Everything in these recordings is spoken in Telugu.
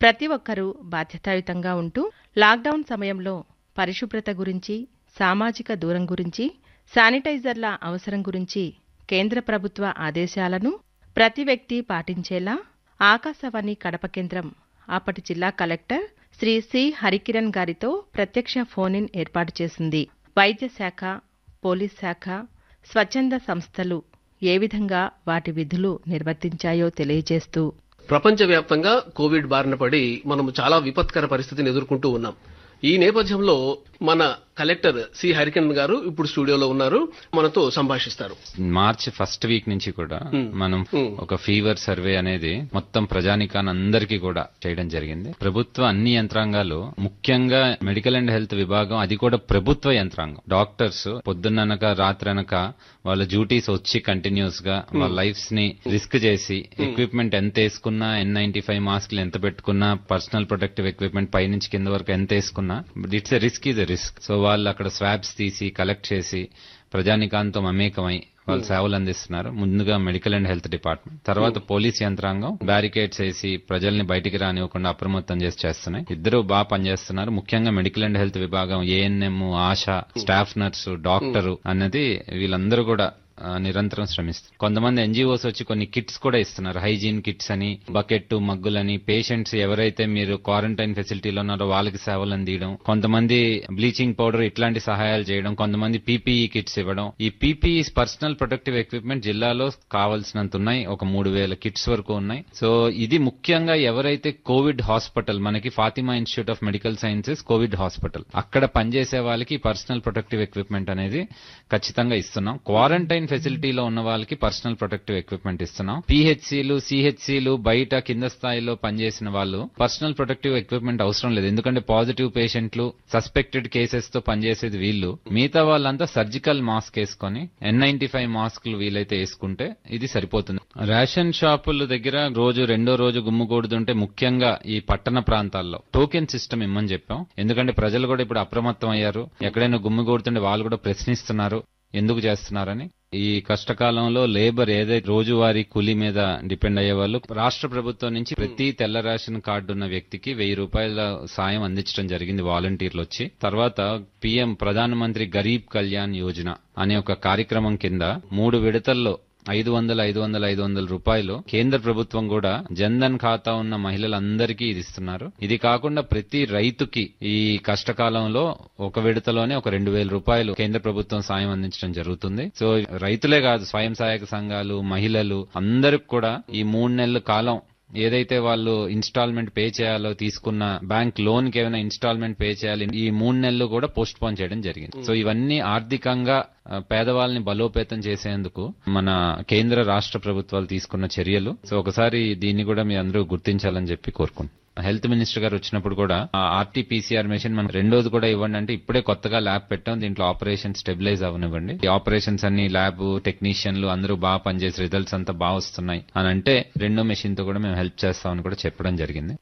ప్రతి ఒక్కరూ బాధ్యతాయుతంగా ఉంటూ లాక్డౌన్ సమయంలో పరిశుభ్రత గురించి సామాజిక దూరం గురించి శానిటైజర్ల అవసరం గురించి కేంద్ర ప్రభుత్వ ఆదేశాలను ప్రతి వ్యక్తి పాటించేలా ఆకాశవాణి కడప కేంద్రం అప్పటి జిల్లా కలెక్టర్ శ్రీ సి హరికిరణ్ గారితో ప్రత్యక్ష ఫోన్ ఇన్ ఏర్పాటు చేసింది వైద్య శాఖ పోలీస్ శాఖ స్వచ్ఛంద సంస్థలు ఏ విధంగా వాటి విధులు నిర్వర్తించాయో తెలియజేస్తూ ప్రపంచవ్యాప్తంగా కోవిడ్ బారిన పడి మనం చాలా విపత్కర పరిస్థితిని ఎదుర్కొంటూ ఉన్నాం ఈ నేపథ్యంలో మన కలెక్టర్ సి హరికిరణ్ గారు ఇప్పుడు స్టూడియోలో ఉన్నారు మనతో సంభాషిస్తారు మార్చ్ ఫస్ట్ వీక్ నుంచి కూడా Hmm. మనం Hmm. ఒక ఫీవర్ సర్వే అనేది మొత్తం ప్రజానికాన్ని అందరికీ కూడా చేయడం జరిగింది ప్రభుత్వ అన్ని యంత్రాంగాలు ముఖ్యంగా మెడికల్ అండ్ హెల్త్ విభాగం అది కూడా ప్రభుత్వ యంత్రాంగం డాక్టర్స్ పొద్దున్ననక రాత్రనక వాళ్ళ డ్యూటీస్ వచ్చి కంటిన్యూస్ గా వాళ్ళ లైఫ్స్ ని రిస్క్ చేసి ఎక్విప్మెంట్ ఎంత వేసుకున్నా ఎన్ నైన్టీ ఫైవ్ మాస్క్లు ఎంత పెట్టుకున్నా పర్సనల్ ప్రొటెక్టివ్ ఎక్విప్మెంట్ పై నుంచి కింద వరకు ఎంత వేసుకున్నా it's a risk is a risk so వాళ్ళు అక్కడ స్వాబ్స్ తీసి కలెక్ట్ చేసి ప్రజానికాంతో మమేకమై వాళ్ళు సేవలు అందిస్తున్నారు ముందుగా మెడికల్ అండ్ హెల్త్ డిపార్ట్మెంట్ తర్వాత పోలీస్ యంత్రాంగం బ్యారికేడ్స్ వేసి ప్రజల్ని బయటికి రానివ్వకుండా అప్రమత్తం చేసి చేస్తున్నాయి ఇద్దరు బాగా పనిచేస్తున్నారు ముఖ్యంగా మెడికల్ అండ్ హెల్త్ విభాగం ANM ASHA staff nurse doctor అన్నది వీళ్ళందరూ కూడా ఆ, నిరంతరం శ్రమిస్తారు కొంతమంది ఎన్జిఓస్ వచ్చి కొన్ని కిట్స్ కూడా ఇస్తున్నారు హైజీన్ కిట్స్ అని బకెట్ మగ్గులని పేషెంట్స్ ఎవరైతే మీరు క్వారంటైన్ ఫెసిలిటీలో ఉన్నారో వాళ్ళకి సేవలు అందియడం కొంతమంది బ్లీచింగ్ పౌడర్ ఇట్లాంటి సహాయాలు చేయడం కొంతమంది పీపీఈ కిట్స్ ఇవ్వడం ఈ పీపీఈ పర్సనల్ ప్రొటెక్టివ్ ఎక్విప్మెంట్ జిల్లాలో కావాల్సినంత ఉన్నాయి ఒక మూడు వేల కిట్స్ వరకు ఉన్నాయి సో ఇది ముఖ్యంగా ఎవరైతే కోవిడ్ హాస్పిటల్ మనకి Fatima institute of medical sciences COVID hospital అక్కడ పనిచేసే వాళ్ళకి పర్సనల్ ప్రొటెక్టివ్ ఎక్విప్మెంట్ అనేది ఖచ్చితంగా ఇస్తున్నాం క్వారంటైన్ ఫెసిలిటీలో ఉన్న వాళ్ళకి పర్సనల్ ప్రొటెక్టివ్ ఎక్విప్మెంట్ ఇస్తున్నాం పిహెచ్సిలు సిహెచ్సిలు బయట కింద స్థాయిలో పనిచేసిన వాళ్ళు పర్సనల్ ప్రొటెక్టివ్ ఎక్విప్మెంట్ అవసరం లేదు ఎందుకంటే పాజిటివ్ పేషెంట్లు సస్పెక్టెడ్ కేసెస్ తో పనిచేసేది వీళ్ళు మిగతా వాళ్ళంతా సర్జికల్ మాస్క్ వేసుకొని ఎన్ నైన్టీ ఫైవ్ మాస్క్లు వీలైతే వేసుకుంటే ఇది సరిపోతుంది రేషన్ షాపుల దగ్గర రోజు రెండో రోజు గుమ్ముకూడుతుంటే ముఖ్యంగా ఈ పట్టణ ప్రాంతాల్లో టోకెన్ సిస్టమ్ ఇమ్మని చెప్పాం ఎందుకంటే ప్రజలు కూడా ఇప్పుడు అప్రమత్తం అయ్యారు ఎక్కడైనా గుమ్మిగూడుతుంటే వాళ్ళు కూడా ప్రశ్నిస్తున్నారు ఎందుకు చేస్తున్నారని ఈ కష్టకాలంలో లేబర్ ఏదైతే రోజువారీ కూలీ మీద డిపెండ్ అయ్యే వాళ్ళు రాష్ట్ర ప్రభుత్వం నుంచి ప్రతి తెల్ల రేషన్ కార్డు ఉన్న వ్యక్తికి వెయ్యి రూపాయల సాయం అందించడం జరిగింది వాలంటీర్లు వచ్చి తర్వాత పిఎం ప్రధాన మంత్రి గరీబ్ కళ్యాణ్ యోజన అనే ఒక కార్యక్రమం కింద మూడు విడతల్లో ఐదు వందల ఐదు వందల ఐదు వందల రూపాయలు కేంద్ర ప్రభుత్వం కూడా జన్ధన్ ఖాతా ఉన్న మహిళలందరికీ ఇది ఇస్తున్నారు ఇది కాకుండా ప్రతి రైతుకి ఈ కష్టకాలంలో ఒక విడతలోనే ఒక రెండు వేల రూపాయలు కేంద్ర ప్రభుత్వం సాయం అందించడం జరుగుతుంది సో రైతులే కాదు స్వయం సహాయక సంఘాలు మహిళలు అందరికి కూడా ఈ మూడు నెలల కాలం ఏదైతే వాళ్ళు ఇన్స్టాల్మెంట్ పే చేయాలో తీసుకున్న బ్యాంక్ లోన్ కి ఏమైనా ఇన్స్టాల్మెంట్ పే చేయాలి ఈ మూడు నెలలు కూడా పోస్ట్ పోన్ చేయడం జరిగింది సో ఇవన్నీ ఆర్థికంగా ఆ, పేదవాళ్ళని బలోపేతం చేసేందుకు మన కేంద్ర రాష్ట్ర ప్రభుత్వాలు తీసుకున్న చర్యలు సో ఒకసారి దీన్ని కూడా మీ అందరూ గుర్తించాలని చెప్పి కోరుకుంటున్నాను హెల్త్ మినిస్టర్ గారు వచ్చినప్పుడు కూడా ఆర్టీపీసీఆర్ మెషిన్ మనం రెండోది కూడా ఇవ్వండి అంటే ఇప్పుడే కొత్తగా ల్యాబ్ పెట్టాం దీంట్లో ఆపరేషన్ స్టెబిలైజ్ అవనివ్వండి ఈ ఆపరేషన్స్ అన్ని ల్యాబ్ టెక్నీషియన్లు అందరూ బాగా పనిచేసి రిజల్ట్స్ అంతా బాగా వస్తున్నాయి అని అంటే రెండో మెషిన్ తో కూడా మేము హెల్ప్ చేస్తామని కూడా చెప్పడం జరిగింది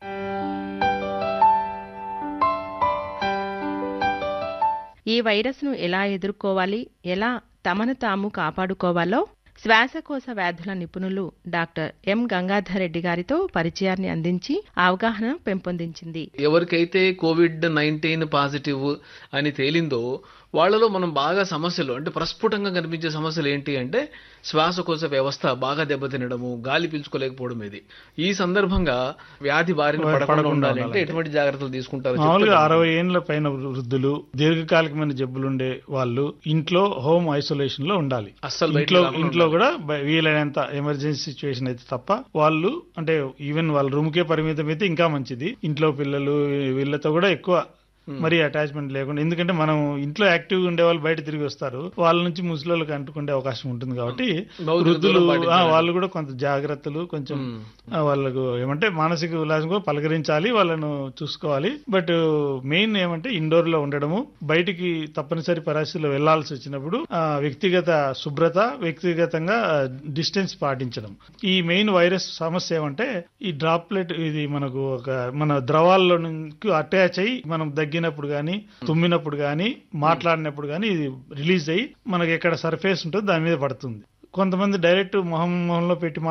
ఈ వైరస్ను ఎలా ఎదుర్కోవాలి ఎలా తమను తాము కాపాడుకోవాలో శ్వాసకోశ వ్యాధుల నిపుణులు డాక్టర్ ఎం గంగాధర్ రెడ్డి గారితో పరిచయాన్ని అందించి అవగాహన పెంపొందించింది ఎవరికైతే కోవిడ్ నైన్టీన్ పాజిటివ్ అని తేలిందో వాళ్ళలో మనం బాగా సమస్యలు అంటే ప్రస్ఫుటంగా కనిపించే సమస్యలు ఏంటి అంటే శ్వాసకోశ వ్యవస్థ బాగా దెబ్బతినడము గాలి పీల్చుకోలేకపోవడం ఇది ఈ సందర్భంగా వ్యాధి బారిన పడకుండా పడకుండా ఉండాలి అంటే ఉండాలంటే. ఎటువంటి జాగ్రత్తలు తీసుకుంటారు మామూలుగా అరవై ఏండ్ల పైన వృద్ధులు దీర్ఘకాలికమైన జబ్బులుండే వాళ్ళు ఇంట్లో హోమ్ ఐసోలేషన్ లో ఉండాలి అస్సలు బయటికి ఇంట్లో రాకుండా ఇంట్లో కూడా బ- వీలైనంత ఎమర్జెన్సీ సిచ్యువేషన్ అయితే తప్ప వాళ్ళు అంటే ఈవెన్ వాళ్ళ రూమ్ కే పరిమితం అయితే ఇంకా మంచిది ఇంట్లో పిల్లలు వీళ్ళతో కూడా ఎక్కువ మరి అటాచ్మెంట్ లేకుండా ఎందుకంటే మనం ఇంట్లో యాక్టివ్ ఉండే వాళ్ళు బయట తిరిగి వస్తారు వాళ్ళ నుంచి ముసలిళ్ళకి అంటుకునే అవకాశం ఉంటుంది కాబట్టి భౌతిక వృద్ధులు దూరం ఆ, పాటించాలి. వాళ్ళు కూడా కొంత జాగ్రత్తలు కొంచెం ఆ, వాళ్ళకు ఏమంటే మానసిక ఉల్లాసం కూడా పలకరించాలి వాళ్ళను చూసుకోవాలి బట్ మెయిన్ ఏమంటే ఇండోర్ లో ఉండడము బయటికి తప్పనిసరి పరిస్థితుల్లో వెళ్లాల్సి వచ్చినప్పుడు ఆ, వ్యక్తిగత శుభ్రత వ్యక్తిగతంగా డిస్టెన్స్ పాటించడం ఈ మెయిన్ వైరస్ సమస్య ఏమంటే ఈ డ్రాప్లెట్ ఇది మనకు ఒక మన ద్రవాల్లో నుంచి అటాచ్ అయ్యి మనం దగ్గినప్పుడు కానీ తుమ్మినప్పుడు కానీ మాట్లాడినప్పుడు కానీ ఇది రిలీజ్ అయ్యి మనకి ఎక్కడ సర్ఫేస్ ఉంటుందో దాని మీద పడుతుంది కొంతమంది డైరెక్ట్ మొహం మొహంలో పెట్టి